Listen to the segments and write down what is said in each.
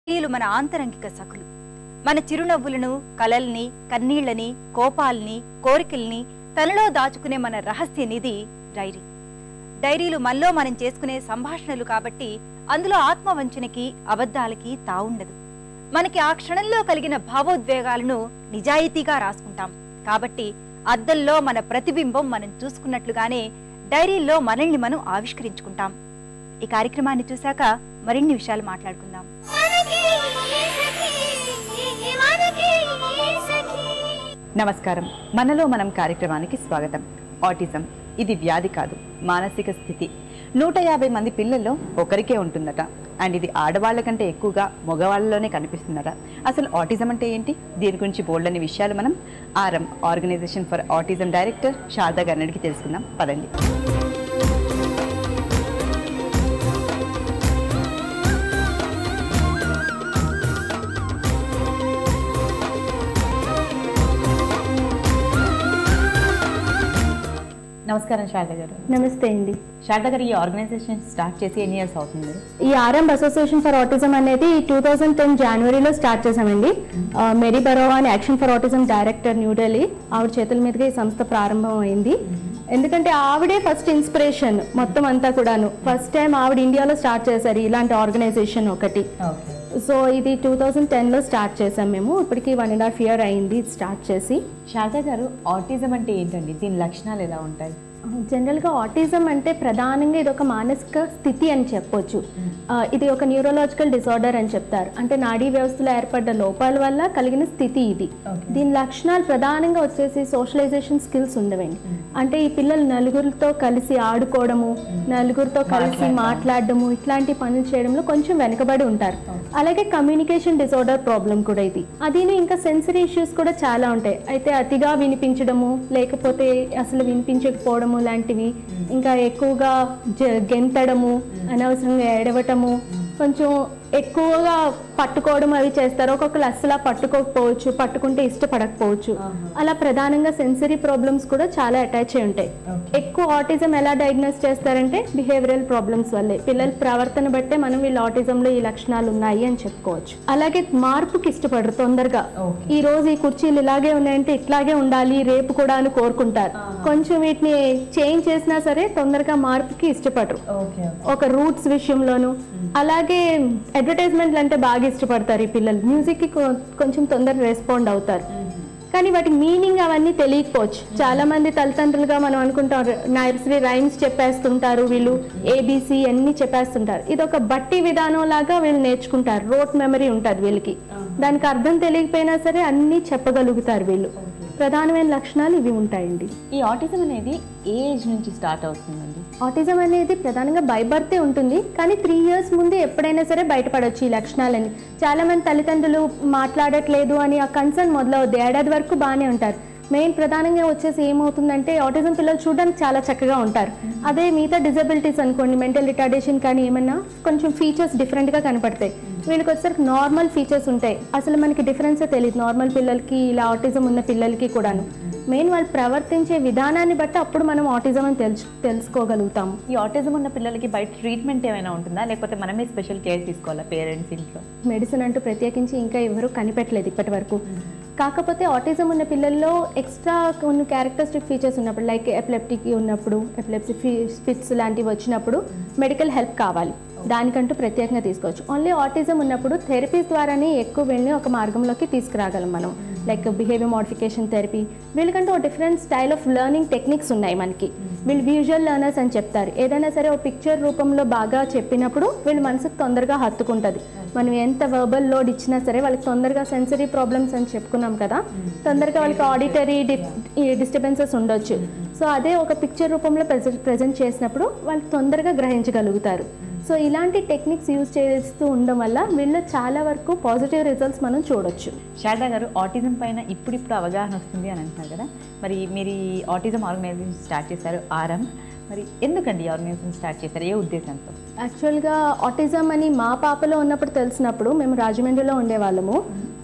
స్త్రీలు మన ఆంతరంగిక సఖులు మన చిరునవ్వులను కలల్ని కన్నీళ్లని కోపాల్ని కోరికల్ని తనలో దాచుకునే మన రహస్య నిధి డైరీ డైరీలు మనలో మనం చేసుకునే సంభాషణలు కాబట్టి అందులో ఆత్మవంచనకి అబద్ధాలకి తావుండదు మనకి ఆ క్షణంలో కలిగిన భావోద్వేగాలను నిజాయితీగా రాసుకుంటాం కాబట్టి అద్దంలో మన ప్రతిబింబం మనం చూసుకున్నట్లుగానే డైరీల్లో మనల్ని మనం ఆవిష్కరించుకుంటాం ఈ కార్యక్రమాన్ని చూశాక మరిన్ని విషయాలు మాట్లాడుకుందాం నమస్కారం మనలో మనం కార్యక్రమానికి స్వాగతం ఆటిజం ఇది వ్యాధి కాదు మానసిక స్థితి నూట యాభై మంది పిల్లల్లో ఒకరికే ఉంటుందట అండ్ ఇది ఆడవాళ్ళ కంటే ఎక్కువగా మగవాళ్ళలోనే కనిపిస్తుందట అసలు ఆటిజం అంటే ఏంటి దీని గురించి బోల్డ్ అనే విషయాలు మనం RM organisation for autism director Sharada గారిని అడిగి తెలుసుకుందాం పదండి నమస్కారం శారదా గారు నమస్తే అండి శారదా గారు ఈ ఆర్గనైజేషన్ స్టార్ట్ చేసి ఎన్ని ఇయర్స్ అవుతుంది మీరు ఈ ఆర్ఎం అసోసియేషన్ ఫర్ ఆటిజం అనేది టూ థౌజండ్ టెన్ జనవరిలో స్టార్ట్ చేశామండి ఆ, మేరీ బరోవా అని action for autism director New Delhi ఆవిడ చేతుల మీదుగా ఈ సంస్థ ప్రారంభం అయింది ఎందుకంటే ఆవిడే ఫస్ట్ ఇన్స్పిరేషన్ మొత్తం అంతా కూడాను ఫస్ట్ టైం ఆవిడ ఇండియాలో స్టార్ట్ చేశారు ఇలాంటి ఆర్గనైజేషన్ ఒకటి ఓకే సో ఇది టూ థౌజండ్ టెన్లో స్టార్ట్ చేసాం మేము ఇప్పటికి వన్ అండ్ హాఫ్ ఇయర్ అయింది స్టార్ట్ చేసి శారదా గారు ఆటిజం అంటే ఏంటండి దీని లక్షణాలు ఎలా ఉంటాయి జనరల్గా ఆటిజం అంటే ప్రధానంగా ఇది ఒక మానసిక స్థితి అని చెప్పొచ్చు ఆ, ఇది ఒక న్యూరలాజికల్ డిసార్డర్ అని చెప్తారు అంటే నాడీ వ్యవస్థలో ఏర్పడ్డ లోపాల వల్ల కలిగిన స్థితి ఇది Okay. దీని లక్షణాలు ప్రధానంగా వచ్చేసి సోషలైజేషన్ స్కిల్స్ ఉండవండి అంటే ఈ పిల్లలు నలుగురితో కలిసి ఆడుకోవడము నలుగురితో కలిసి మాట్లాడడము ఇట్లాంటి పనులు చేయడంలో కొంచెం వెనకబడి ఉంటారు అలాగే కమ్యూనికేషన్ డిసార్డర్ ప్రాబ్లం కూడా ఇది అదిను ఇంకా సెన్సరీ ఇష్యూస్ కూడా చాలా ఉంటాయి అయితే అతిగా వినిపించడము లేకపోతే అసలు వినిపించకపోవడము లాంటివి ఇంకా ఎక్కువగా జ- గెంతడము అనవసరంగా ఏడవటము కొంచెం ఎక్కువగా పట్టుకోవడం అవి చేస్తారు ఒక్కొక్కరు అస్సలు పట్టుకోకపోవచ్చు పట్టుకుంటే ఇష్టపడకపోవచ్చు అలా ప్రధానంగా సెన్సరీ ప్రాబ్లమ్స్ కూడా చాలా అటాచ్ అయి ఉంటాయి ఎక్కువ ఆటిజం ఎలా డయాగ్నోస్ చేస్తారంటే బిహేవియరల్ ప్రాబ్లమ్స్ వల్లే పిల్లల ప్రవర్తన బట్టే మనం వీళ్ళ ఆటిజంలో ఈ లక్షణాలు ఉన్నాయి అని చెప్పుకోవచ్చు అలాగే మార్పుకి ఇష్టపడరు తొందరగా Okay. ఈ రోజు ఈ కుర్చీలు ఇలాగే ఉన్నాయంటే ఇట్లాగే ఉండాలి రేపు కూడా అని కోరుకుంటారు కొంచెం వీటిని చేంజ్ చేసినా సరే తొందరగా మార్పుకి ఇష్టపడరు ఓకే ఒక రూట్స్ విషయంలోను అలాగే అడ్వర్టైజ్మెంట్లు అంటే బాగా ఇష్టపడతారు ఈ పిల్లలు మ్యూజిక్కి కొ- కొంచెం తొందరగా రెస్పాండ్ అవుతారు కానీ వాటి మీనింగ్ అవన్నీ తెలియకపోవచ్చు చాలా మంది తల్లిదండ్రులుగా మనం అనుకుంటాం నర్సరీ రైమ్స్ చెప్పేస్తుంటారు వీళ్ళు ఏబిసి అన్ని చెప్పేస్తుంటారు ఇది ఒక బట్టి విధానం లాగా వీళ్ళు నేర్చుకుంటారు రోట్ మెమరీ ఉంటుంది వీళ్ళకి దానికి అర్థం తెలియకపోయినా సరే అన్నీ చెప్పగలుగుతారు వీళ్ళు ప్రధానమైన లక్షణాలు ఇవి ఉంటాయండి ఈ ఆటిజం అనేది ఏ ఏజ్ నుంచి స్టార్ట్ అవుతుందండి ఆటిజం అనేది ప్రధానంగా బై బర్తే ఉంటుంది కానీ త్రీ ఇయర్స్ ముందు ఎప్పుడైనా సరే బయటపడవచ్చు ఈ లక్షణాలని చాలా మంది తల్లిదండ్రులు మాట్లాడట్లేదు అని ఆ కన్సర్న్ మొదలవుద్ది ఏడాది వరకు బాగానే ఉంటారు మెయిన్ ప్రధానంగా వచ్చేసి ఏమవుతుందంటే ఆటిజం పిల్లలు చూడడానికి చాలా చక్కగా ఉంటారు అదే మిగతా డిజబిలిటీస్ అనుకోండి మెంటల్ రిటార్డేషన్ కానీ ఏమన్నా కొంచెం ఫీచర్స్ డిఫరెంట్గా కనపడతాయి వీళ్ళకి వచ్చేసరికి నార్మల్ ఫీచర్స్ ఉంటాయి అసలు మనకి డిఫరెన్సే తెలియదు నార్మల్ పిల్లలకి ఇలా ఆటిజం ఉన్న పిల్లలకి కూడాను మెయిన్ వాళ్ళు ప్రవర్తించే విధానాన్ని బట్టి అప్పుడు మనం ఆటిజం అని తెలుసు తెలుసుకోగలుగుతాము ఈ ఆటిజం ఉన్న పిల్లలకి బయట ట్రీట్మెంట్ ఏమైనా ఉంటుందా లేకపోతే మనమే స్పెషల్ కేర్ తీసుకోవాలా పేరెంట్స్ ఇంట్లో మెడిసిన్ అంటూ ప్రత్యేకించి ఇంకా ఎవరు కనిపెట్టలేదు ఇప్పటి వరకు కాకపోతే ఆటిజం ఉన్న పిల్లల్లో ఎక్స్ట్రా కొన్ని క్యారెక్టరిస్టిక్ ఫీచర్స్ ఉన్నప్పుడు లైక్ ఎపిలెప్టిక్ ఉన్నప్పుడు ఎపిలెప్సీ ఫిట్స్ లాంటివి వచ్చినప్పుడు మెడికల్ హెల్ప్ కావాలి దానికంటూ ప్రత్యేకంగా తీసుకోవచ్చు ఓన్లీ ఆటిజం ఉన్నప్పుడు థెరపీస్ ద్వారానే ఎక్కువ వెళ్ళి ఒక మార్గంలోకి తీసుకురాగలం మనం లైక్ బిహేవియర్ మోడిఫికేషన్ థెరపీ వీళ్ళకంటూ ఒక different style of learning techniques ఉన్నాయి మనకి వీళ్ళు విజువల్ లెర్నర్స్ అని చెప్తారు ఏదైనా సరే ఒక పిక్చర్ రూపంలో బాగా చెప్పినప్పుడు వీళ్ళ మనసుకు తొందరగా హత్తుకుంటుంది మనం ఎంత వర్బల్ లోడ్ ఇచ్చినా సరే వాళ్ళకి తొందరగా సెన్సరీ ప్రాబ్లమ్స్ అని చెప్పుకున్నాం కదా తొందరగా వాళ్ళకి ఆడిటరీ డిస్టర్బెన్సెస్ ఉండొచ్చు సో అదే ఒక పిక్చర్ రూపంలో ప్రజెంట్ చేసినప్పుడు వాళ్ళు తొందరగా గ్రహించగలుగుతారు సో ఇలాంటి టెక్నిక్స్ యూజ్ చేస్తూ ఉండడం వల్ల వీళ్ళు చాలా వరకు పాజిటివ్ రిజల్ట్స్ మనం చూడొచ్చు శారదా గారు ఆటిజం పైన ఇప్పుడిప్పుడు అవగాహన వస్తుంది అని అంటున్నారు కదా మరి మీరు ఈ ఆటిజం ఆర్గనైజేషన్ స్టార్ట్ చేశారు ఆర్ఎం మరి ఎందుకండి ఈ ఆర్గనైజేషన్ స్టార్ట్ చేశారు ఏ ఉద్దేశంతో యాక్చువల్గా ఆటిజం అని మా పాపలో ఉన్నప్పుడు తెలిసినప్పుడు మేము రాజమండ్రిలో ఉండేవాళ్ళము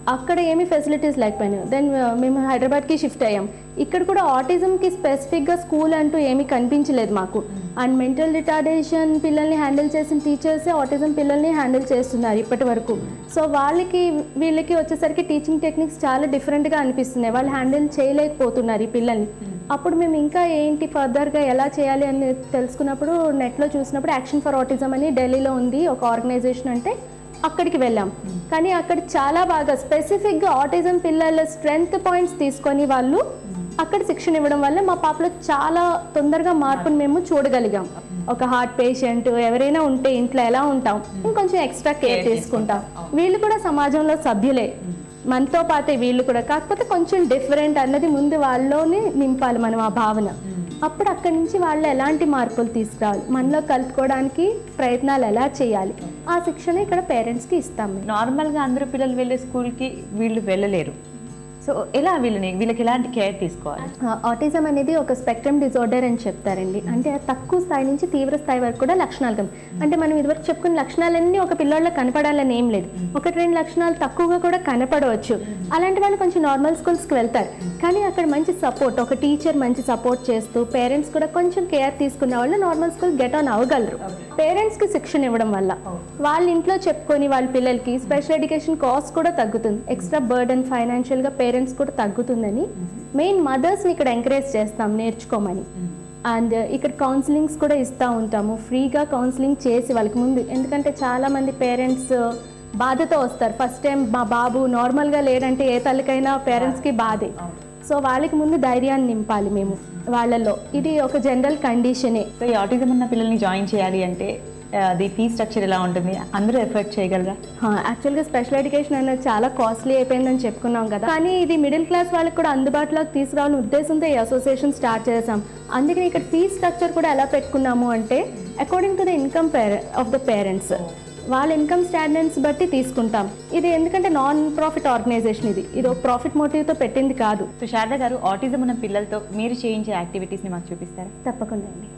అక్కడ ఏమి ఫెసిలిటీస్ లేకపోయినాయి దెన్ మేము హైదరాబాద్కి షిఫ్ట్ అయ్యాం ఇక్కడ కూడా ఆటిజంకి స్పెసిఫిక్గా స్కూల్ అంటూ ఏమీ కనిపించలేదు మాకు అండ్ మెంటల్ రిటార్డేషన్ పిల్లల్ని హ్యాండిల్ చేసిన టీచర్సే ఆటిజం పిల్లల్ని హ్యాండిల్ చేస్తున్నారు ఇప్పటి వరకు సో వాళ్ళకి వీళ్ళకి వచ్చేసరికి టీచింగ్ టెక్నిక్స్ చాలా డిఫరెంట్గా అనిపిస్తున్నాయి వాళ్ళు హ్యాండిల్ చేయలేకపోతున్నారు ఈ పిల్లల్ని అప్పుడు మేము ఇంకా ఏంటి ఫర్దర్గా ఎలా చేయాలి అని తెలుసుకున్నప్పుడు నెట్లో చూసినప్పుడు యాక్షన్ ఫర్ ఆటిజం అని ఢిల్లీలో ఉంది ఒక ఆర్గనైజేషన్ అంటే అక్కడికి వెళ్ళాం కానీ అక్కడ చాలా బాగా స్పెసిఫిక్గా ఆటిజం పిల్లల స్ట్రెంగ్త్ పాయింట్స్ తీసుకొని వాళ్ళు అక్కడ శిక్షణ ఇవ్వడం వల్ల మా పాపలో చాలా తొందరగా మార్పుని మేము చూడగలిగాం ఒక హార్ట్ పేషెంట్ ఎవరైనా ఉంటే ఇంట్లో ఎలా ఉంటాం ఇంకొంచెం ఎక్స్ట్రా కేర్ తీసుకుంటాం వీళ్ళు కూడా సమాజంలో సభ్యులే మనతో పాటే వీళ్ళు కూడా కాకపోతే కొంచెం డిఫరెంట్ అన్నది ముందు వాళ్ళలోనే నింపాలి మనం ఆ భావన అప్పుడు అక్కడి నుంచి వాళ్ళు ఎలాంటి మార్పులు తీసుకురావాలి మనలో కలుపుకోవడానికి ప్రయత్నాలు ఎలా చేయాలి ఆ శిక్షణ ఇక్కడ పేరెంట్స్కి ఇస్తాం మేము నార్మల్గా అందరూ పిల్లలు వెళ్ళే స్కూల్కి వీళ్ళు వెళ్ళలేరు సో ఎలా వీళ్ళని వీళ్ళకి ఎలాంటి కేర్ తీసుకోవాలి ఆటిజం అనేది ఒక స్పెక్ట్రమ్ డిజార్డర్ అని చెప్తారండి అంటే తక్కువ స్థాయి నుంచి తీవ్ర స్థాయి వరకు కూడా లక్షణాలు కన్- అంటే మనం ఇదివరకు చెప్పుకున్న లక్షణాలన్నీ ఒక పిల్లోళ్ళలో కనపడాలని ఏం లేదు ఒకటి రెండు లక్షణాలు తక్కువగా కూడా కనపడవచ్చు అలాంటి వాళ్ళు కొంచెం నార్మల్ స్కూల్స్కి వెళ్తారు కానీ అక్కడ మంచి సపోర్ట్ ఒక టీచర్ మంచి సపోర్ట్ చేస్తూ పేరెంట్స్ కూడా కొంచెం కేర్ తీసుకున్న వాళ్ళు నార్మల్ స్కూల్ గెట్ ఆన్ అవ్వగలరు పేరెంట్స్కి శిక్షణ ఇవ్వడం వల్ల వాళ్ళ ఇంట్లో చెప్పుకొని వాళ్ళ పిల్లలకి స్పెషల్ ఎడ్యుకేషన్ కాస్ట్ కూడా తగ్గుతుంది ఎక్స్ట్రా బర్డన్ ఫైనాన్షియల్గా పేరెంట్స్ కూడా తగ్గుతుందని మెయిన్ మదర్స్ని ఇక్కడ ఎంకరేజ్ చేస్తాం నేర్చుకోమని అండ్ ఇక్కడ కౌన్సిలింగ్స్ కూడా ఇస్తూ ఉంటాము ఫ్రీగా కౌన్సిలింగ్ చేసి వాళ్ళకి ముందు ఎందుకంటే చాలామంది పేరెంట్స్ బాధతో వస్తారు ఫస్ట్ టైం మా బాబు నార్మల్గా లేడంటే ఏ తల్లికైనా పేరెంట్స్కి బాధే సో వాళ్ళకి ముందు ధైర్యాన్ని నింపాలి మేము వాళ్ళలో ఇది ఒక జనరల్ కండిషనే సో ఈ ఆటిజం ఉన్న పిల్లల్ని జాయిన్ చేయాలి అంటే ఆ, అది ఫీ స్ట్రక్చర్ ఎలా ఉంటుంది అందరూ ఎఫర్ట్ చేయగలరా యాక్చువల్గా స్పెషల్ ఎడ్యుకేషన్ అనేది చాలా కాస్ట్లీ అయిపోయిందని చెప్పుకున్నాం కదా కానీ ఇది మిడిల్ క్లాస్ వాళ్ళకి కూడా అందుబాటులోకి తీసుకురావాలని ఉద్దేశంతో ఈ అసోసియేషన్ స్టార్ట్ చేసాం అందుకని ఇక్కడ ఫీ స్ట్రక్చర్ కూడా ఎలా పెట్టుకున్నాము అంటే అకార్డింగ్ టు ద ఇన్కమ్ పేరె ఆఫ్ ద పేరెంట్స్ వాళ్ళ ఇన్కమ్ స్టాండర్డ్స్ బట్టి తీసుకుంటాం ఇది ఎందుకంటే నాన్ ప్రాఫిట్ ఆర్గనైజేషన్ ఇది ఇది ఒక ప్రాఫిట్ మోటివ్తో పెట్టింది కాదు సో శారద గారు ఆటిజం ఉన్న పిల్లలతో మీరు చేయించే యాక్టివిటీస్ని మాకు చూపిస్తారా తప్పకుండా అండి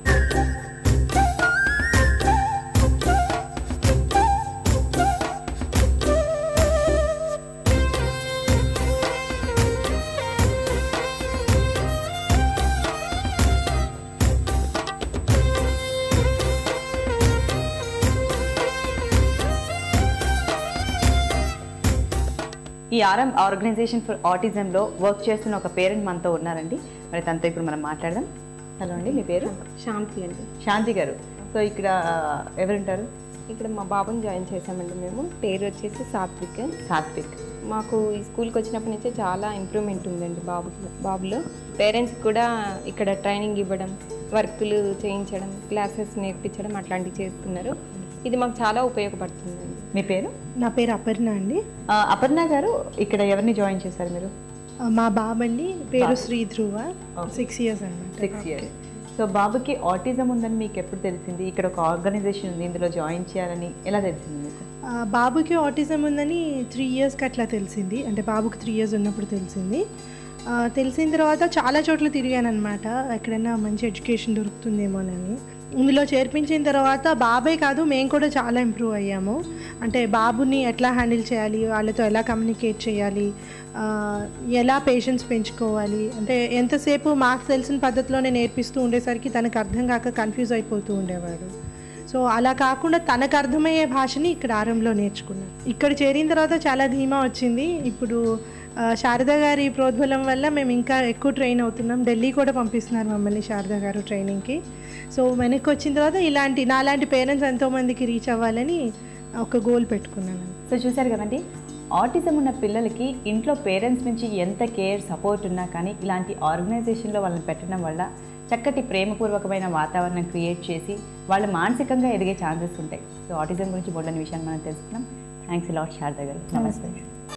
ఈ ఆర్ఎం ఆర్గనైజేషన్ ఫర్ ఆటిజంలో వర్క్ చేస్తున్న ఒక పేరెంట్ మనతో ఉన్నారండి మరి తనతో ఇప్పుడు మనం మాట్లాడదాం హలో అండి మీ పేరు శాంతి అండి శాంతి గారు సో ఇక్కడ ఎవరుంటారు ఇక్కడ మా బాబుని జాయిన్ చేసామండి మేము పేరు వచ్చేసి సాత్విక్ సాత్విక్ మాకు ఈ స్కూల్కి వచ్చినప్పటి నుంచే చాలా ఇంప్రూవ్మెంట్ ఉందండి బాబుకి బాబులో పేరెంట్స్ కూడా ఇక్కడ ట్రైనింగ్ ఇవ్వడం వర్కులు చేయించడం క్లాసెస్ నేర్పించడం అట్లాంటివి చేస్తున్నారు ఇది మాకు చాలా ఉపయోగపడుతుందండి మీ పేరు నా పేరు అపర్ణ అండి ఆ, అపర్ణ గారు ఇక్కడ ఎవరిని జాయిన్ చేశారు మీరు ఆ, మా బాబండి పేరు శ్రీ ధ్రువ సిక్స్ ఇయర్స్ అనమాట సిక్స్ ఇయర్స్ సో బాబుకి ఆటిజం ఉందని మీకు ఎప్పుడు తెలిసింది ఇక్కడ ఒక ఆర్గనైజేషన్ ఉంది ఇందులో జాయిన్ చేయాలని ఎలా తెలిసింది మీకు ఆ, బాబుకి ఆటిజం ఉందని త్రీ ఇయర్స్కి అట్లా తెలిసింది అంటే బాబుకి త్రీ ఇయర్స్ ఉన్నప్పుడు తెలిసింది ఆ, తెలిసిన తర్వాత చాలా చోట్ల తిరిగాను అనమాట ఎక్కడైనా మంచి ఎడ్యుకేషన్ దొరుకుతుందేమోనని ఇందులో చేర్పించిన తర్వాత బాబే కాదు మేము కూడా చాలా ఇంప్రూవ్ అయ్యాము అంటే బాబుని ఎట్లా హ్యాండిల్ చేయాలి వాళ్ళతో ఎలా కమ్యూనికేట్ చేయాలి ఆ, ఎలా పేషెన్స్ పెంచుకోవాలి అంటే ఎంతసేపు మాకు తెలిసిన పద్ధతిలోనే నేర్పిస్తూ ఉండేసరికి తనకు అర్థం కాక కన్ఫ్యూజ్ అయిపోతూ ఉండేవాడు సో అలా కాకుండా తనకు అర్థమయ్యే భాషని ఇక్కడ ఆరంలో నేర్చుకున్నాను ఇక్కడ చేరిన తర్వాత చాలా ధీమా వచ్చింది ఇప్పుడు ఆ, శారద గారి ప్రోద్బలం వల్ల మేము ఇంకా ఎక్కువ ట్రైన్ అవుతున్నాం ఢిల్లీ కూడా పంపిస్తున్నారు మమ్మల్ని శారద గారు ట్రైనింగ్కి సో వెనక్కి వచ్చిన తర్వాత ఇలాంటి నాలాంటి పేరెంట్స్ ఎంతోమందికి రీచ్ అవ్వాలని ఒక గోల్ పెట్టుకున్నాను సో చూశారు కదండి ఆటిజం ఉన్న పిల్లలకి ఇంట్లో పేరెంట్స్ నుంచి ఎంత కేర్ సపోర్ట్ ఉన్నా కానీ ఇలాంటి ఆర్గనైజేషన్లో వాళ్ళని పెట్టడం వల్ల చక్కటి ప్రేమపూర్వకమైన వాతావరణం క్రియేట్ చేసి వాళ్ళు మానసికంగా ఎదిగే ఛాన్సెస్ ఉంటాయి సో ఆటిజం గురించి బోల్డని విషయాన్ని మనం తెలుసుకున్నాం థ్యాంక్స్ లాట్ శారద గారు నమస్తే